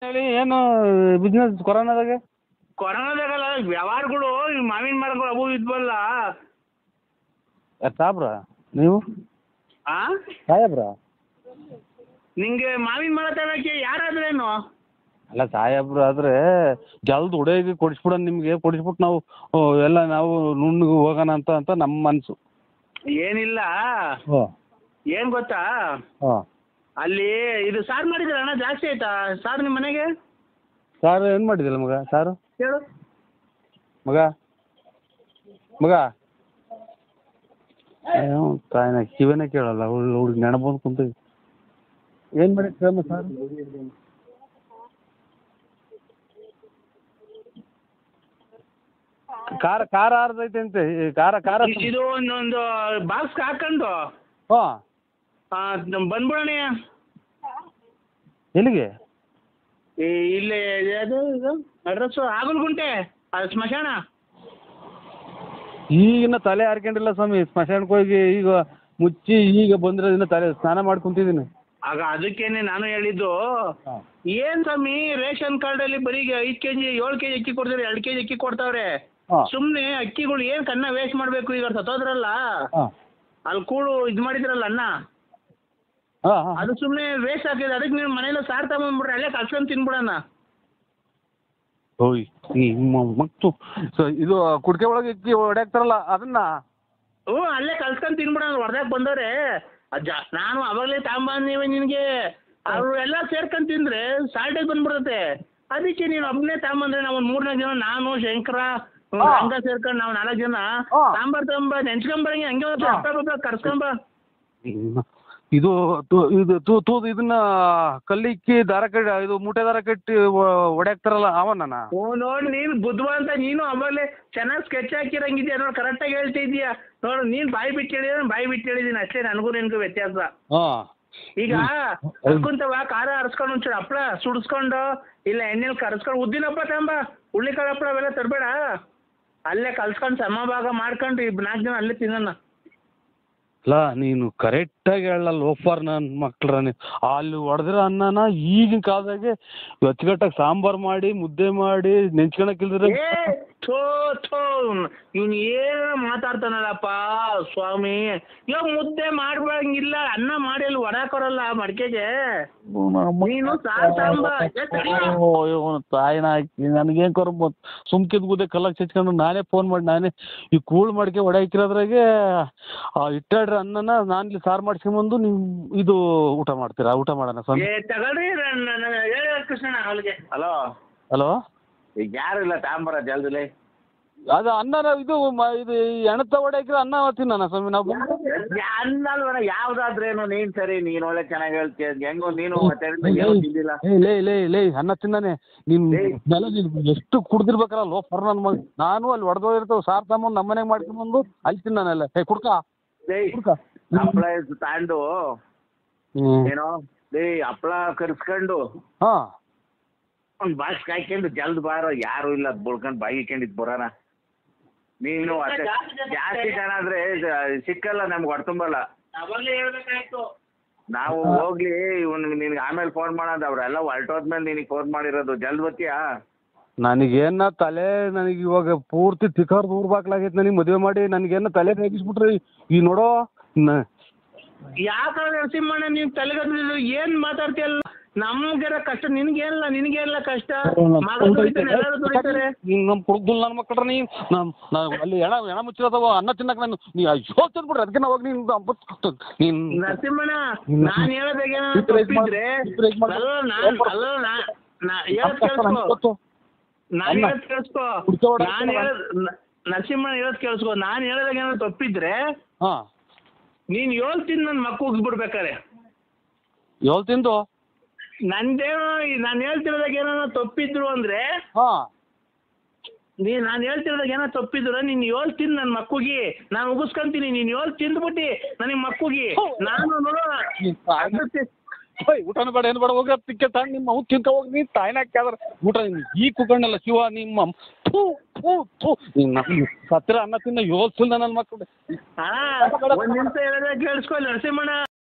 ಹೇಳಿ ಏನು ಬಿಸ್ನೆಸ್ ಕೊರೋನಾದಾಗ ಕೊರೋನಾದಾಗಲ್ಲ ವ್ಯವಹಾರಗಳು ಈ ಮಾವಿನ ಮರಗಳು ಅವು ಇದ್ವಲ್ಲ ಯಾರು ಸಾಬ್ರ ನೀವು ಆ ಸಾಹೇಬ್ರ ನಿಂಗೆ ಮಾವಿನ ಮರ ತಗೊಳಕ್ಕೆ ಯಾರಾದ್ರೇನು ಅಲ್ಲ ಸಾಹೇಬ್ರು ಆದರೆ ಜಲ್ದು ಹುಡುಗಿ ಕೊಡಿಸ್ಬಿಡೋಣ ನಿಮಗೆ ಕೊಡಿಸ್ಬಿಟ್ಟು ನಾವು ಓ, ಎಲ್ಲ ನಾವು ನುಣ್ಣಗೆ ಹೋಗೋಣ ಅಂತ ಅಂತ ನಮ್ಮ ಮನಸ್ಸು ಏನಿಲ್ಲ ಹಾಂ ಏನ್ ಗೊತ್ತಾ ಹಾಂ ಅಲ್ಲಿ ಇದು ಸಾರು ಮಾಡಿದ್ರೆ ಅಣ್ಣ ಜಾಸ್ತಿ ಆಯ್ತಾ ಸಾರು ನಿಮ್ಮ ಮನೆಗೆ ಸಾರು ಏನು ಮಾಡಿದಿಲ್ಲ ಮಗ ಸಾರು ಹೇಳು ಮಗ ಮಗ ಏನೋ ತಾಯಿನ ಕಿವಿನೇ ಕೇಳಲ್ಲ ಹುಡುಗ ಹುಡುಗ ನೆನಪು ಕುಂತ ಏನು ಮಾಡಿ ಕೇಳಮ್ಮ ಸಾರು ಖಾರ ಖಾರ ಆರ್ದೈತೆ ಅಂತೆ ಈ ಖಾರ ಖಾರ ಇದು ಒಂದೊಂದು ಬಾಕ್ಸ್ ಹಾಕೊಂಡು ಹಾಂ ಆ, ಬಂದ್ಬಿಡೋಣ ಎಲ್ಲಿಗೆ ಈ ಇಲ್ಲಿ ಅದು ಇದು ಅಡ್ರೆಸ್ಸು ಆಗಲ್ಗುಂಟೆ ಅದು ಸ್ಮಶಾನ ಈಗಿನ ತಲೆ ಹಾರ್ಕೊಂಡಿಲ್ಲ ಸ್ವಾಮಿ ಸ್ಮಶಾನಕ್ಕೆ ಹೋಗಿ ಈಗ ಮುಚ್ಚಿ ಈಗ ಬಂದಿರೋದಿನ್ನ ತಲೆ ಸ್ನಾನ ಮಾಡಿ ಕುಂತಿದ್ದೀನಿ ಆಗ ಅದಕ್ಕೇನೆ ನಾನು ಹೇಳಿದ್ದು ಏನ್ ಸ್ವಾಮಿ ರೇಷನ್ ಕಾರ್ಡಲ್ಲಿ ಬರೀ ಐದು ಕೆ ಜಿ ಏಳು ಕೆ ಜಿ ಅಕ್ಕಿ ಕೊಡ್ತಾರೆ ಎರಡು ಕೆ ಜಿ ಅಕ್ಕಿ ಕೊಡ್ತಾವ್ರೆ ಹಾಂ ಸುಮ್ಮನೆ ಅಕ್ಕಿಗಳು ಏನು ಕನ್ನ ವೇಸ್ಟ್ ಮಾಡಬೇಕು ಈಗ ಅವ್ರು ಸತ್ತೋದ್ರಲ್ಲ ಹಾಂ ಅಲ್ಲಿ ಕೂಡು ಇದು ಮಾಡಿದ್ರಲ್ಲ ಅನ್ನ ಹಾಂ ಹಾಂ ಅದು ಸುಮ್ಮನೆ ವೇಸ್ಟ್ ಆಗಿದೆ ಅದಕ್ಕೆ ನೀವು ಮನೇಲಿ ಸಾರು ತಗೊಂಡ್ಬಿಡ್ರಿ ಅಲ್ಲೇ ಕಲ್ಸ್ಕೊಂಡು ತಿನ್ಬಿಡೋಣ ಓಯ್ ಈ ಮ- ಮತ್ತು ಸೊ ಇದು ಕುಡಿಕೆ ಒಳಗೆ ಇಕ್ಕಿ ಹೊಡ್ಯಾಕ್ತಾರಲ್ಲ ಅದನ್ನ ಹ್ಞೂ ಅಲ್ಲೇ ಕಲ್ಸ್ಕೊಂಡು ತಿನ್ಬಿಡೋಣ ಹೊರದಾಗ ಬಂದವ್ರೆ ಅಜ್ಜ ನಾನು ಅವಾಗಲೇ ತಗೊಂಬಂದೀವಿ ನಿನಗೆ ಅವರು ಎಲ್ಲ ಸೇರ್ಕೊಂಡು ತಿಂದ್ರೆ ಸಾಲ್ಟೇಜ್ ಬಂದ್ಬಿಡುತ್ತೆ ಅದಕ್ಕೆ ನೀನು ಒಬ್ಬನೇ ತಗೊಂಬಂದ್ರೆ ನಾವು ಒಂದು ಮೂರ್ನಾಲ್ಕು ಜನ ನಾನು ಶಂಕರ ಹಾ. ಹಂಗ ಸೇರ್ಕೊಂಡು ನಾವು ನಾಲ್ಕು ಜನ ಹಾ. ಸಾಂಬಾರ್ ತಗೊಂಬ ನೆಂಚ್ಕೊಂಬರಂಗೆ ಹಂಗೆ ಒಂದು ಹಾ. ಹಪ್ಪ ಹಪ್ಪ ಕರ್ಸ್ಕೊಂಬ ಇದು ತು- ಇದು ತೂ ತೂ ಇದನ್ನ ಕಲ್ಲಿಕ್ಕಿ ದಾರ ಕಟ್ಟಿ ಇದು ಮೂಟೆ ದಾರ ಕಟ್ಟಿ ಹೊಡ್ಯಾಕ್ತಾರಲ್ಲ ಅವನ ಓ ನೋಡಿ ನೀನು ಬುದ್ಧಿವಂತ ನೀನು ಅವಾಗಲೇ ಚೆನ್ನಾಗಿ ಸ್ಕೆಚ್ ಹಾಕಿರಂಗಿದ್ಯಾ ನೋಡಿ ಕರೆಕ್ಟಾಗಿ ಹೇಳ್ತಿದ್ಯಾ ನೋಡು ನೀನು ಬಾಯಿ ಬಿಟ್ಟು ಹೇಳಿದ್ರೆ ಬಾಯಿ ಬಿಟ್ಟು ಹೇಳಿದ್ದೀನಿ ಅಷ್ಟೇ ನನಗೂ ನಿನಗೂ ವ್ಯತ್ಯಾಸ ಹಾಂ ಈಗ ಕರ್ಕೊಂತವ ಖಾರ ಹರಿಸ್ಕೊಂಡು ಒಂಚೂರು ಹಪ್ಪಳ ಸುಡಿಸ್ಕೊಂಡು ಇಲ್ಲ ಎಣ್ಣೆಲಿ ಕರ್ಸ್ಕೊಂಡು ಉದ್ದಿನ ಹಪ್ಪಳ ತಗೊಂಬ ಹುಳ್ಳಿಕಾಳು ಹಪ್ಪಳ ಅವೆಲ್ಲ ತರಬೇಡ ಅಲ್ಲೇ ಕಲ್ಸ್ಕೊಂಡು ಸಮಭಾಗ ಮಾಡ್ಕೊಂಡು ಇಬ್ ನಾಲ್ಕು ಜನ ಅಲ್ಲೇ ತಿನ್ನೋಣ ಅಲ್ಲ ನೀನು ಕರೆಕ್ಟಾಗಿ ಹೇಳಲ್ಲ ಲೋಫರ್ ನನ್ನ ಮಕ್ಳ್ರ ನೀ ಅಲ್ಲಿ ಹೊಡೆದಿರೋ ಅನ್ನನ ಈಗಿನ ಕಾಲದಾಗೆ ಅಚ್ಚುಕಟ್ಟಾಗಿ ಸಾಂಬಾರು ಮಾಡಿ ಮುದ್ದೆ ಮಾಡಿ ನೆಂಚ್ಕೊಳಕ್ಕಿಲ್ದ್ರೆ ಏ ಥೋ ಥೋ ಇವ್ನು ಏನು ಮಾತಾಡ್ತಾನಲ್ಲಪ್ಪ ಸ್ವಾಮಿ ಇವಾಗ ಮುದ್ದೆ ಮಾಡ್ಬಂಗಿಲ್ಲ ಅನ್ನ ಮಾಡಿ ಅಲ್ಲಿ ಹೊಡಾಕೋರಲ್ಲ ಮಡಿಕೆಗೆ ನೀನು ಸಾರು ಸಾಂಬ ಏ ತಡಿಯೋ. ತಾಯಿನ ಹಾಕಿ ನನಗೇನು ಕರ್ಮ ಸುಮ್ಕಿದ್ ಗುದ್ದೆ ಕಲ್ಲಕ್ಕೆ ಚಚ್ಕೊಂಡು ನಾನೇ ಫೋನ್ ಮಾಡಿ ನಾನೇ ಈ ಕೂಳ್ ಮಾಡ್ಕೆ ಒಡೆ ಹಾಕಿರೋದ್ರಾಗೆ ಇಟ್ಟಾಡ್ರಿ ಅನ್ನನ ನಾನು ಇಲ್ಲಿ ಸಾರು ಮಾಡ್ಸ್ಕೊಂಬಂದು ನೀವು ಇದು ಊಟ ಮಾಡ್ತೀರಾ ಊಟ ಮಾಡೋಣ ಸ್ವಾಮಿ ಏ ತಗೊಳ್ರಿ ನನ್ನ- ನನ್ನ- ಹೇಳಿ ಕೃಷ್ಣಣ್ಣ ಅವ್ಳಿಗೆ ಹಲೋ ಹಲೋ ಈಗ ಯಾರು ಇಲ್ಲ ತಾಂಬರ ಜಲ್ದಿಲಿ ಅದು ಅನ್ನ ಇದು ಮ- ಇದು ಎಣತ ಒಡೆ ಹಾಕಿರೋ ಅನ್ನ ತಿನ್ನೋಣ ಸ್ವಾಮಿ ನಾವು ಅನ್ನಲ್ವನ ಯಾವ್ದಾದ್ರೇನು ನೀನ್ ಸರಿ ನೀನ್ ಒಳ್ಳೆ ಚೆನ್ನಾಗಿ ಹೇಳ್ತೀಯ ಹೆಂಗೋ ನೀನು ಮತ್ತೆ ಏನೂ ತಿಂದಿಲ್ಲ ಏಯ್ ಲೇ ಲೇ ಲೇ ಅನ್ನ ತಿಂದಾನೆ ನೀನ್ ನೆಲ ನೀನ್ ಎಷ್ಟು ಕುಡ್ದಿರ್ಬೇಕಲ್ಲ ಲೋ ಫರ್ ನನ್ನ ಮಗ ನಾನು ಅಲ್ಲಿ ಹೊಡೆದೋಗಿರ್ತಾವ ಸಾರ್ ತಗೊಂಬಂದು ನಮ್ಮ ಮನೆಗೆ ಮಾಡ್ಕೊಂಬಂದು ಅಲ್ಲಿ ತಿನ್ನಾನೆಲ್ಲ ಏ ಕುಡ್ಕ ಏಯ್ ಕುಡ್ಕ ಹಪ್ಪಳ ತಾಂಡು ಹ್ಮ್ ಏನೋ ಏಯ್ ಹಪ್ಪಳ ಕರ್ಸ್ಕೊಂಡು ಹಾ ಒಂದ್ ಬಾಕ್ಸ್ ಕಾಯ್ಕೊಂಡು ಜಲ್ದ್ ಬಾರೋ ಯಾರು ಇಲ್ಲ ಬುಳ್ಕೊಂಡ್ ಬಾಯಿ ಇಕ್ಕೊಂಡಿದ್ ಬರೋಣ ನೀನು ಅಷ್ಟೇ ಜಾಸ್ತಿ ಜನ ಆದ್ರೆ ಇದು ಸಿಕ್ಕಲ್ಲ ನಮ್ಗೆ ಹೊಡ್ತುಂಬಲ್ಲ ಅವಾಗಲೇ ಹೇಳ್ಬೇಕಾಯ್ತು ನಾವು ಹೋಗ್ಲಿ ಇವ್ನ್ ನಿನ್ಗೆ ಆಮೇಲೆ ಫೋನ್ ಮಾಡೋದು ಅವ್ರೆಲ್ಲ ಹೊರಟೋದ್ಮೇಲೆ ನಿನಗೆ ಫೋನ್ ಮಾಡಿರೋದು ಜಲ್ದ್ ಬರ್ತೀಯಾ ನನಗೇನ ತಲೆ ನನಗೆ ಇವಾಗ ಪೂರ್ತಿ ತಿಕ್ಕರ್ ದೂರ ಬಾಕ್ಲಾಗೈತೆ ನನಗೆ ಮದುವೆ ಮಾಡಿ ನನಗೇನ ತಲೆ ರೇಗಿಸ್ಬಿಟ್ರಿ ಈ ನೋಡೋ ನ- ಯಾಕಂದ್ರೆ ನರಸಿಂಹಣ್ಣ ನೀನ್ ತಲೆಗದ್ದು ಏನ್ ಮಾತಾಡ್ತೀಯಲ್ಲ ನಮ್ಗೆರ ಕಷ್ಟ ನಿನ್ಗೇನಿಲ್ಲ ನಿನ್ಗೇನಿಲ್ಲ ಕಷ್ಟ ಮಗ ದುಡಿತಾನೆ ಎಲ್ಲರೂ ದುಡಿತಾರೆ ನೀನ್ ನಮ್ ಕುಡ್ದುಲ್ ನನ್ನ ಮಕ್ಕಳ್ರ ನೀ ನಮ್ ನಾವ್ ಅಲ್ಲಿ ಎಣ ಎಣ ಮುಚ್ಚಿರೋದವ ಅನ್ನ ತಿನ್ನಕ್ ನಾನು ನೀ ಅಯ್ಯೋ ತಿನ್ಬಿಡ್ರಿ ಅದಕ್ಕೆ ನಾವು ಹೋಗಿ ನೀನ್ ಅಂಬತ್ ನೀನ್ ನರಸಿಂಹಣ್ಣ ಇಲ್ಲ. ನಾನ್ ಹೇಳೋದಾಗೇನ Surprise ಮಾಡು. ತಪ್ಪಿದ್ರೆ Surprise ಮಾಡು. ಅಲ್ಲ ನಾನ್ ಅಲ್ಲ ನಾ- ನಾ ಹೇಳೋದ್ ಕೇಳಿಸ್ಕೊ ನಾನ್ ಅನ್ನ. ಹೇಳೋದ್ ಕೇಳಿಸ್ಕೊ ಹುಡ್ಕೋ ಹೊಡ್ಕೊ ನಾನ್ ಹೇಳೋದ್ ನ- ನರಸಿಂಹಣ್ಣ ಹೇಳೋದ್ ಕೇಳಿಸ್ಕೊ ನಾನ್ ಹೇಳೋದಾಗ ಏನಾದ್ರು ತಪ್ಪಿದ್ರೆ ಹಾ ನೀನ್ ಏಳ್ ತಿಂದು ನನ್ನ ಮಕ್ಕ ಉಗ್ಬಿಡ್ಬೇಕಾರೆ ಏಳ್ ತಿಂದು ನಂದೇನೋ ನಾನು ಹೇಳ್ತಿರೋದಾಗ ಏನಾರ ತಪ್ಪಿದ್ರು ಅಂದ್ರೆ ಹಾ ನೀ ನಾನು ಹೇಳ್ತಿರೋದಾಗ ಏನೋ ತಪ್ಪಿದ್ರು ನೀನ್ ಏಳ್ ತಿಂದು ನನ್ನ ಮಕ್ಕಳಿಗೆ ನಾನು ಉಗಿಸ್ಕೊಂತೀನಿ ನೀನ್ ಏಳ್ ತಿಂದ್ಬಿಟ್ಟು ನನಗೆ ಮಕ್ಕಳಿಗೆ ನಾನು ನೋಡೋ ನೀನ್ ತಾಯಿನ- ಓಯ್ ಊಟನೂ ಬೇಡ ಏನು ಬೇಡ ಹೋಗ ತಿಕ್ಕೆ ತಾಂಡ್ ನಿಮ್ಮ ಅವ್ನು ತಿನ್ಕ ಹೋಗಿ ನೀ ತಾಯಿನ ಹಾಕ್ಯಾದ್ರ ಊಟ ನೀನ್ ಈ ಕುಕ್ಕಣ್ಣಲ್ಲ ಶಿವ ನಿಮ್ಮ ಥೂ ಥೂ ಥೂ ನಿನ್ನ ಸತ್ತಿರ ಅನ್ನ ತಿನ್ನ ಏಳು ತಿಂದ ನನ್ನ ಮಕ್ಕಳು ಹಾ ಒಂದ್ ನಿಮಿಷ ಹೇಳಿದ್ರೆ ಕೇಳಿಸ್ಕೊ ನರಸಿಂಹಣ್ಣ